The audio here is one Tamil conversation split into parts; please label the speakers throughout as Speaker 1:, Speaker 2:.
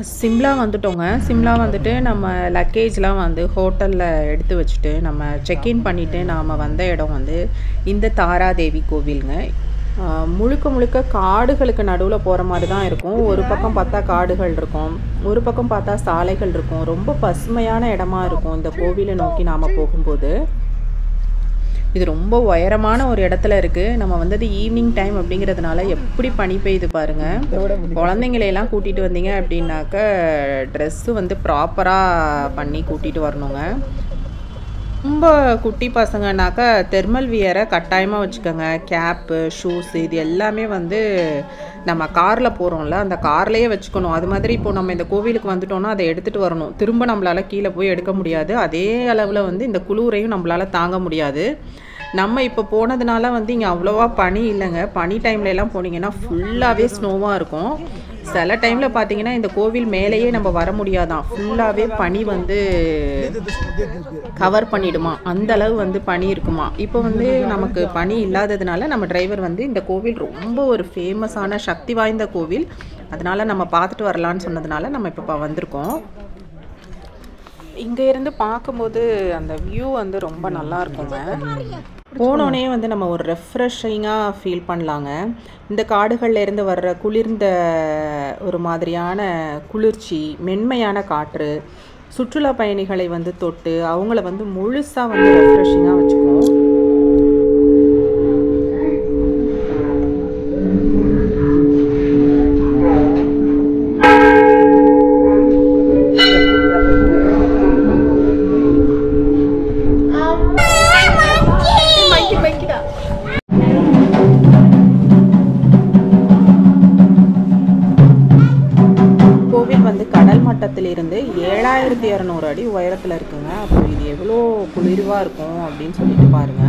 Speaker 1: சிம்லா வந்துட்டோங்க சிம்லா வந்துட்டு நம்ம லக்கேஜ்லாம் வந்து ஹோட்டலில் எடுத்து வச்சுட்டு நம்ம செக்இன் பண்ணிவிட்டு நாம் வந்த இடம் வந்து இந்த தாராதேவி கோவிலுங்க ஆஹ் முழுக்க முழுக்க காடுகளுக்கு நடுவில் போகிற மாதிரி தான் இருக்கும் ஒரு பக்கம் பார்த்தா காடுகள் இருக்கும் ஒரு பக்கம் பார்த்தா சாலைகள் இருக்கும் ரொம்ப பசுமையான இடமா இருக்கும் இந்த கோவிலை நோக்கி நாம் போகும்போது இது ரொம்ப உயரமான ஒரு இடத்துல இருக்குது நம்ம வந்தது ஈவினிங் டைம் அப்படிங்கிறதுனால எப்படி பனி பெய்யுது பாருங்க குழந்தைங்களையெல்லாம் கூட்டிகிட்டு வந்தீங்க அப்படின்னாக்க ட்ரெஸ்ஸு வந்து ப்ராப்பராக பண்ணி கூட்டிகிட்டு வரணுங்க ரொம்ப குட்டி பசங்கனாக்கா தெர்மல் வியரை கட்டாயமாக வச்சுக்கோங்க கேப்பு ஷூஸ் இது எல்லாமே வந்து நம்ம காரில் போகிறோம்ல அந்த கார்லேயே வச்சுக்கணும் அது மாதிரி இப்போ நம்ம இந்த கோவிலுக்கு வந்துட்டோம்னா அதை எடுத்துகிட்டு வரணும் திரும்ப நம்மளால் கீழே போய் எடுக்க முடியாது அதே அளவில் வந்து இந்த குளிரையும் நம்மளால் தாங்க முடியாது நம்ம இப்போ போனதுனால வந்து இங்கே அவ்வளோவா பனி இல்லைங்க பனி டைம்ல எல்லாம் போனீங்கன்னா ஃபுல்லாகவே ஸ்னோவாக இருக்கும் சில டைமில் பார்த்தீங்கன்னா இந்த கோவில் மேலேயே நம்ம வர முடியாதான் ஃபுல்லாகவே பனி வந்து கவர் பண்ணிடுமா அந்த அளவு வந்து பனி இருக்குமா இப்போ வந்து நமக்கு பனி இல்லாததுனால நம்ம டிரைவர் வந்து இந்த கோவில் ரொம்ப ஒரு ஃபேமஸான சக்தி வாய்ந்த கோவில் அதனால நம்ம பார்த்துட்டு வரலான்னு சொன்னதுனால நம்ம இப்போ வந்திருக்கோம் இங்கே இருந்து பார்க்கும்போது அந்த வியூ வந்து ரொம்ப நல்லா இருக்குங்க போனோடனே வந்து நம்ம ஒரு ரெஃப்ரெஷிங்காக ஃபீல் பண்ணலாங்க இந்த காடுகள்ல இருந்து வர்ற குளிர்ந்த ஒரு மாதிரியான குளிர்ச்சி மென்மையான காற்று சுற்றுலா பயணிகளை வந்து தொட்டு அவங்கள வந்து முழுசாக வந்து ரெஃப்ரெஷிங்காக வச்சுக்குவோம் கோவில் வந்து கடல் மட்டத்திலிருந்து ஏழாயிரத்தி இரநூறு அடி உயரத்தில் இருக்குங்க அப்போ இது எவ்வளோ குளிர்வாக இருக்கும் அப்படின்னு சொல்லிட்டு பாருங்க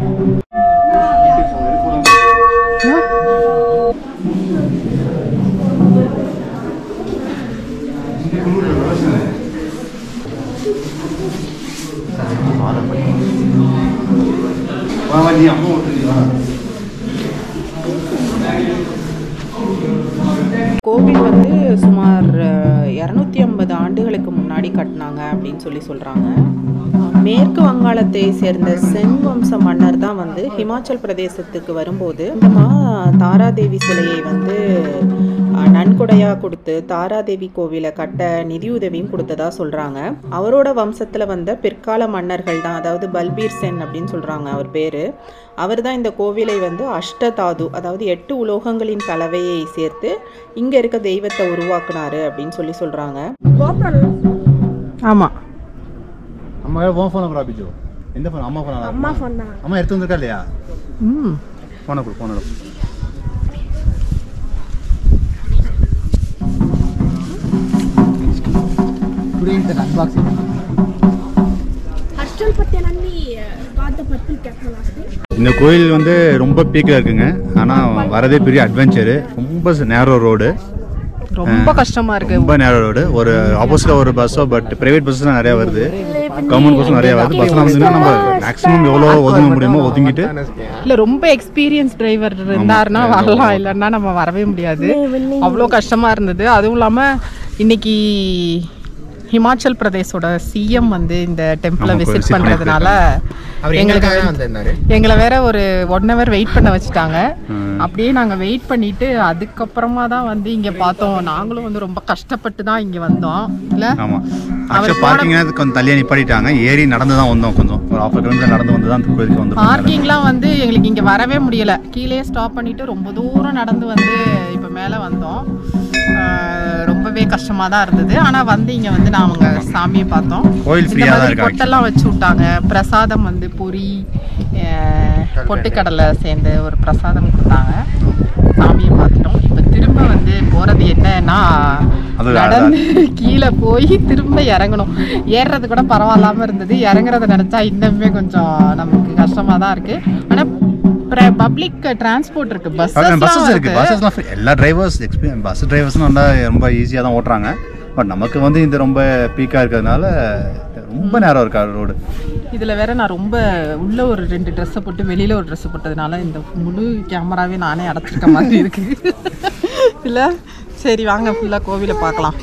Speaker 1: கோவில் வந்து சுமார் இரநூத்தி ஐம்பது ஆண்டுகளுக்கு முன்னாடி கட்டினாங்க அப்படின்னு சொல்லி சொல்கிறாங்க மேற்கு வங்காளத்தை சேர்ந்த சென் வம்ச மன்னர் தான் வந்து ஹிமாச்சல் பிரதேசத்துக்கு வரும்போது இந்த மா- தாராதேவி சிலையை வந்து அஹ், நன்கொடையாக கொடுத்து தாராதேவி கோவிலை கட்ட நிதியுதவியும் கொடுத்ததா சொல்கிறாங்க அவரோட வம்சத்தில் வந்த பிற்கால மன்னர்கள் தான் அதாவது பல்பீர் சென் அப்படின்னு சொல்கிறாங்க அவர் பேர் அவர் தான் இந்த கோவிலை வந்து அஷ்டதாது அதாவது எட்டு உலோகங்களின் கலவையை சேர்த்து இங்கே இருக்க தெய்வத்தை உருவாக்குனாரு அப்படின்னு சொல்லி சொல்கிறாங்க ஆமாம்
Speaker 2: அம்மா உன் ஃபோனை கூட பிஜு எந்த ஃபோன் அம்மா ஃபோன் அம்மா ஃபோன் தான் அம்மா எடுத்து வந்திருக்கா இல்லையா
Speaker 1: ம்
Speaker 2: ஃபோனை கொடு ஃபோனை கொடு
Speaker 3: ஹாஸ்டல் பற்றி நம்பி பார்த்த பற்றி கேட்கலாம்
Speaker 2: இந்த கோயில் வந்து ரொம்ப பீக்கில் இருக்குங்க ஆனால் வரதே பெரிய அட்வென்ச்சரு ரொம்ப நேரோ ரோடு
Speaker 1: ரொம்ப கஷ்டமாக இருக்கு
Speaker 2: ரொம்ப நேரோ ரோடு ஒரு ஆப்போசிட்ல ஒரு பஸ்ஸோ பட் பிரைவேட் பஸ்லாம் நிறைய வருது கவர்மெண்ட் பஸ்ஸும் நிறைய வருது பஸ்லாம் வந்துன்னா நம்ம மேக்ஸிமம் எவ்வளோ ஒதுங்க முடியுமோ ஒதுங்கிட்டு
Speaker 1: இல்லை ரொம்ப எக்ஸ்பீரியன்ஸ் டிரைவர் இருந்தாருன்னா வரலாம் இல்லைன்னா நம்ம வரவே முடியாது அவ்வளோ கஷ்டமாக இருந்தது அதுவும் இல்லாமல் இன்னைக்கு ஹிமாச்சல் பிரதேஷோட சிஎம் வந்து இந்த டெம்பிளை
Speaker 2: ஆமா,
Speaker 1: விசிட்
Speaker 2: visit
Speaker 1: பண்ணுறதுனால எங்களுக்கு எங்களை வேற ஒரு ஒன் ஹவர் வெயிட் பண்ண வச்சுட்டாங்க அப்படியே நாங்கள் வெயிட் பண்ணிட்டு அதுக்கப்புறமா தான் வந்து இங்கே பார்த்தோம் நாங்களும் வந்து ரொம்ப கஷ்டப்பட்டு தான் இங்கே வந்தோம் இல்லை
Speaker 2: ஆமாம் ஆக்சுவலாக பார்க்கிங்னா கொஞ்சம் தள்ளியாக நிப்பாட்டிட்டாங்க ஏறி நடந்து தான் வந்தோம் கொஞ்சம் ஒரு ஹாஃப் கிலோமீட்டர் நடந்து வந்து தான் கோயிலுக்கு வந்தோம்
Speaker 1: பார்க்கிங்லாம் வந்து எங்களுக்கு இங்கே வரவே முடியல கீழே ஸ்டாப் பண்ணிட்டு ரொம்ப தூரம் நடந்து வந்து இப்போ மேலே வந்தோம் ஆஹ் ரொம்பவே கஷ்டமாக தான் இருந்தது ஆனால் வந்து இங்கே வந்து நாங்கள் சாமியை பார்த்தோம்
Speaker 2: கோயில்
Speaker 1: இந்த
Speaker 2: ஃப்ரீயாக தான்
Speaker 1: மாதிரி
Speaker 2: இருக்கு
Speaker 1: பொட்டெல்லாம் வச்சு விட்டாங்க பிரசாதம் வந்து பொரி ஆஹ் பொட்டுக்கடலை சேர்ந்து ஒரு பிரசாதம் கொடுத்தாங்க சாமியை பார்த்துட்டோம் இப்போ திரும்ப வந்து போகிறது என்னன்னா
Speaker 2: அது
Speaker 1: நடந்து கீழே போய் திரும்ப இறங்கணும் ஏறுறது கூட பரவாயில்லாம இருந்தது இறங்குறத நினைச்சா இன்னுமே கொஞ்சம் நமக்கு கஷ்டமா தான் இருக்கு ஆனா பப்ளிக் டிரான்ஸ்போர்ட் இருக்கு
Speaker 2: பஸ்ஸஸ்
Speaker 1: பஸ்ஸஸ்
Speaker 2: இருக்கு
Speaker 1: இருக்கு
Speaker 2: பஸ்ஸஸ்லாம் free. எல்லா டிரைவர்ஸ் எக்ஸ்பீரியன் பஸ் டிரைவர்ஸ்லாம் நல்லா ரொம்ப ஈஸியாக தான் ஓட்டுறாங்க பட் நமக்கு வந்து இந்த ரொம்ப பீக்காக இருக்கிறதுனால ரொம்ப நேரம் இருக்கா ரோடு
Speaker 1: இதுல வேற நான் ரொம்ப உள்ள ஒரு ரெண்டு ட்ரெஸ்ஸை போட்டு வெளியில ஒரு ட்ரெஸ் போட்டதுனால இந்த முழு கேமராவே நானே அடைச்சிருக்க மாதிரி இருக்கு இல்ல சரி வாங்க ஃபுல்லாக கோவிலை பார்க்கலாம்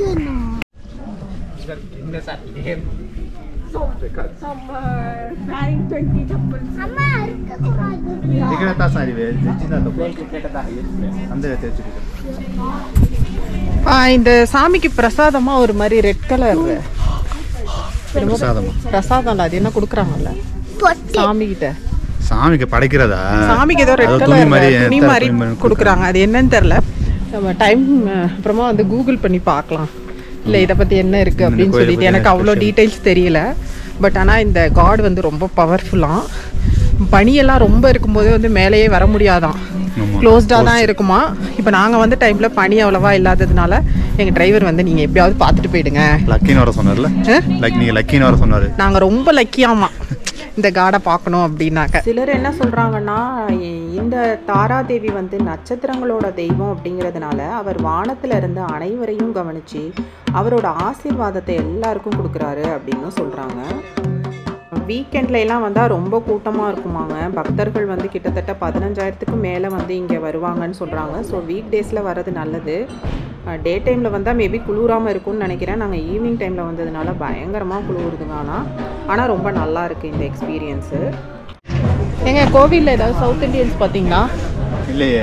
Speaker 2: Dikira tas hari be, cinta tu. அந்த தேய்ச்சிட்டு
Speaker 1: ஆ, இந்த சாமிக்கு பிரசாதமா ஒரு மாதிரி ரெட் கலர்
Speaker 2: பிரசாதமா
Speaker 1: பிரசாதம்ல அது என்ன கொடுக்குறாங்கல்ல சாமி கிட்ட
Speaker 2: சாமிக்கு படைக்கிறதா
Speaker 1: சாமிக்கு ஏதோ ரெட்
Speaker 2: அது துணி
Speaker 1: கலர்
Speaker 2: மாதிரி
Speaker 1: துணி
Speaker 2: எத்தனை
Speaker 1: மாதிரி
Speaker 2: துணி மாதிரி
Speaker 1: கொடுக்குறாங்க அது என்னன்னு தெரியல நம்ம டைம் அப்புறமா வந்து கூகுள் பண்ணி பார்க்கலாம் இல்லை இதை பற்றி என்ன இருக்குது
Speaker 2: இந்த
Speaker 1: அப்படின்னு
Speaker 2: கோயிலை
Speaker 1: சொல்லிட்டு
Speaker 2: பத்தி
Speaker 1: எனக்கு
Speaker 2: என்ன
Speaker 1: அவ்வளோ
Speaker 2: special?
Speaker 1: டீட்டெயில்ஸ் தெரியல பட் ஆனால் இந்த காட் வந்து ரொம்ப பவர்ஃபுல்லாக பனியெல்லாம் ரொம்ப இருக்கும்போதே வந்து மேலேயே வர முடியாதான்
Speaker 2: ஆமா.
Speaker 1: க்ளோஸ்டாக தான் இருக்குமா இப்போ நாங்கள் வந்து டைமில் பனி அவ்வளவா இல்லாததுனால எங்கள் டிரைவர் வந்து நீங்கள் எப்படியாவது பார்த்துட்டு போயிடுங்க
Speaker 2: லக்கின்னு வர சொன்னார்ல லைக் நீங்க லக்கின்னு வர சொன்னாரு
Speaker 1: நாங்கள் ரொம்ப லக்கியாமா இந்த காடை பார்க்கணும் அப்படின்னாக்க சிலர் என்ன சொல்கிறாங்கன்னா இந்த தாராதேவி வந்து நட்சத்திரங்களோட தெய்வம் அப்படிங்கிறதுனால அவர் வானத்துல இருந்து அனைவரையும் கவனிச்சு அவரோட ஆசீர்வாதத்தை எல்லாருக்கும் கொடுக்குறாரு அப்படின்னு சொல்கிறாங்க வீக்கெண்ட்ல எல்லாம் வந்தால் ரொம்ப கூட்டமாக இருக்குமாங்க பக்தர்கள் வந்து கிட்டத்தட்ட பதினஞ்சாயிரத்துக்கு மேலே வந்து இங்கே வருவாங்கன்னு சொல்கிறாங்க ஸோ வீக் டேஸில் வர்றது நல்லது டே டைமில் வந்தால் மேபி குளிராமல் இருக்கும்னு நினைக்கிறேன் நாங்கள் ஈவினிங் டைமில் வந்ததுனால பயங்கரமாக குளிருதுங்க ஆனால் ஆனால் ரொம்ப நல்லா இருக்குது இந்த எக்ஸ்பீரியன்ஸு எங்க கோவிலில் ஏதாவது சவுத் இண்டியன்ஸ் பார்த்தீங்களா
Speaker 2: இல்லையே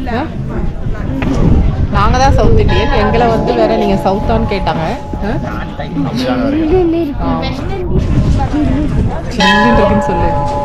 Speaker 1: நாங்கள் தான் சவுத் இண்டியன் எங்களை வந்து வேற நீங்கள் சவுத்தான்னு கேட்டாங்க ஆ?
Speaker 2: அப்படிதான் வருகிறேன்.
Speaker 1: சில்லுன்னு இருக்குன்னு சொல்லு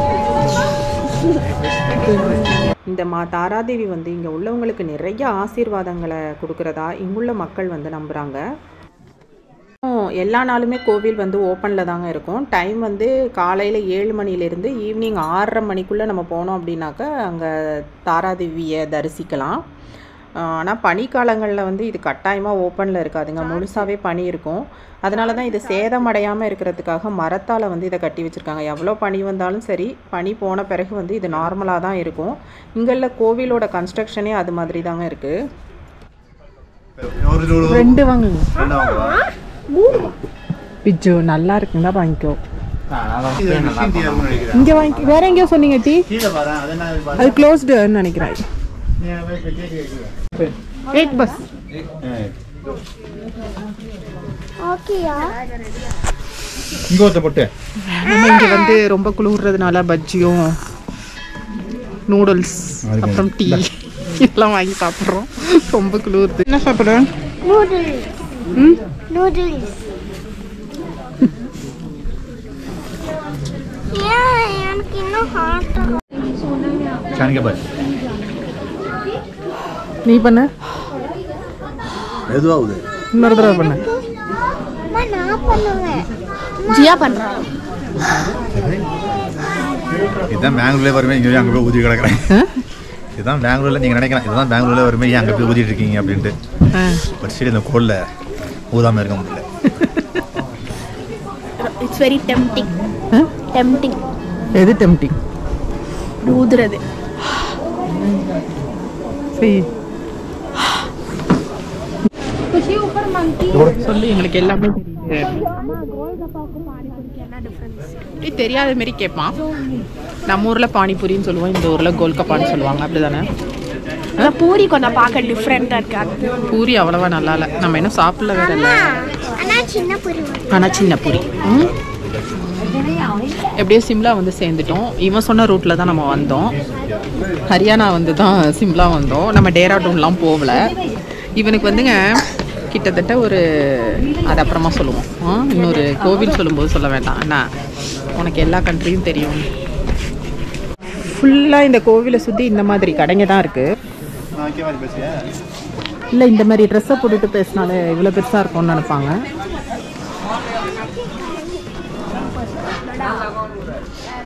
Speaker 1: இந்த மா தாராதேவி வந்து இங்கே உள்ளவங்களுக்கு நிறைய ஆசீர்வாதங்களை கொடுக்குறதா இங்குள்ள மக்கள் வந்து நம்புகிறாங்க எல்லா நாளுமே கோவில் வந்து ஓப்பனில் தாங்க இருக்கும் டைம் வந்து காலையில் ஏழு மணிலேருந்து ஈவினிங் ஆறரை மணிக்குள்ளே நம்ம போனோம் அப்படின்னாக்க அங்கே தாராதேவியை தரிசிக்கலாம் ஆனால் பனிக்காலங்களில் வந்து இது கட்டாயமாக ஓப்பனில் இருக்காதுங்க முழுசாகவே பனி இருக்கும் அதனால தான் இது சேதமடையாமல் இருக்கிறதுக்காக மரத்தால் வந்து இதை கட்டி வச்சுருக்காங்க எவ்வளோ பனி வந்தாலும் சரி பனி போன பிறகு வந்து இது நார்மலாக தான் இருக்கும் இங்குள்ள கோவிலோட கன்ஸ்ட்ரக்ஷனே அது மாதிரி தாங்க இருக்குது
Speaker 2: ஒரு நூறு
Speaker 1: ரெண்டு வாங்குங்க
Speaker 2: ரெண்டு வாங்குவா?
Speaker 1: பிஜு நல்லா இருக்குங்க வாங்கிக்கோ
Speaker 2: இது machine tea இருக்கும்னு நினைக்கிறேன்.
Speaker 1: இங்கே வாங்கி வேற எங்கேயோ சொன்னீங்க டீ
Speaker 2: கீழே பாரேன், அது என்ன பாரு.
Speaker 1: அது க்ளோஸ்டுன்னு நினைக்கிறேன்
Speaker 2: நீ அங்க போய் கேட்டு கேட்குறியா?
Speaker 1: ஏக் பஸ்
Speaker 2: ஏய்,
Speaker 3: ஓகேயா
Speaker 2: இங்க ஒருத்த போட்டு
Speaker 1: நம்ம இங்கே வந்து ரொம்ப குளிர்றதுனால பஜ்ஜியும் நூடுல்ஸ்
Speaker 2: அதுக்கு
Speaker 1: அப்புறம் டீ இதெல்லாம் வாங்கி சாப்பிட்றோம் ரொம்ப குளிருது என்ன சாப்பிட்றேன்
Speaker 3: நூடுல்ஸ்
Speaker 1: ம்
Speaker 3: நூடுல்ஸ் ஏன் எனக்கு இன்னும் ஹார்ட்
Speaker 2: சாணிக்க பாரு
Speaker 1: நீ பண்ண
Speaker 2: எதுவாகுது
Speaker 1: இன்னொரு தடவை பண்ண
Speaker 3: அம்மா நான் பண்ணுவேன் ஜியா பண்றான்
Speaker 2: இதுதான் பெங்களூர்ல வருமே இங்கே அங்கே போய் ஊதி கிடக்குறேன்
Speaker 1: ஆ?
Speaker 2: இதுதான் பெங்களூர்ல நீங்க நினைக்கலாம் இதுதான் பெங்களூர்ல வருமே ஏன் அங்கே போய் ஊதிட்டு இருக்கீங்க அப்படின்ட்டு
Speaker 1: ஆ.
Speaker 2: பட் சரி இந்த கோல்ல ஊதாம இருக்க முடியல
Speaker 3: இட்ஸ் வெரி டெம்டிங்
Speaker 1: ஆ?
Speaker 3: டெம்டிங்
Speaker 1: எது டெம்டிங்
Speaker 3: ஊதுறது
Speaker 1: சரி
Speaker 3: खुशी ऊपर मंकी
Speaker 1: சொல்லி எங்களுக்கு எல்லாமே தெரியுது
Speaker 3: அம்மா கோல்கப்பாவுக்கும் பானிபூரிக்கு என்ன டிஃபரன்ஸ்
Speaker 1: இப்படி தெரியாத மாரி கேட்பான் நம்ம ஊரில் பானிபூரின்னு சொல்லுவோம் இந்த ஊரில் கோல்கப்பான்னு சொல்லுவாங்க அப்படிதானே
Speaker 3: அதான் பூரி கொஞ்சம் பார்க்க டிஃப்ரெண்ட்டாக இருக்கு அது
Speaker 1: பூரி அவ்வளவா நல்லா இல்லை நம்ம இன்னும் சாப்பிடல வேற இல்லை
Speaker 3: ஆனால் சின்ன பூரி
Speaker 1: ஆனால் சின்ன பூரி ம் எப்படியோ சிம்லா வந்து சேர்ந்துட்டோம் இவன் சொன்ன ரூட்டில் தான் நம்ம வந்தோம் ஹரியானா வந்து தான் சிம்லா வந்தோம் நம்ம டேராடூன்லாம் போகல இவனுக்கு வந்துங்க கிட்டத்தட்ட ஒரு அது அப்புறமா சொல்லுவோம் ஆ, இன்னொரு கோவில் சொல்லும்போது சொல்ல வேண்டாம் என்ன உனக்கு எல்லா கண்ட்ரியும் தெரியும் ஃபுல்லாக இந்த கோவிலை சுற்றி இந்த மாதிரி கடைங்க தான் இருக்குது இல்லை இந்த மாதிரி ட்ரெஸ்ஸை போட்டுட்டு பேசினாலே இவ்வளோ பெருசாக இருக்கும்னு நினைப்பாங்க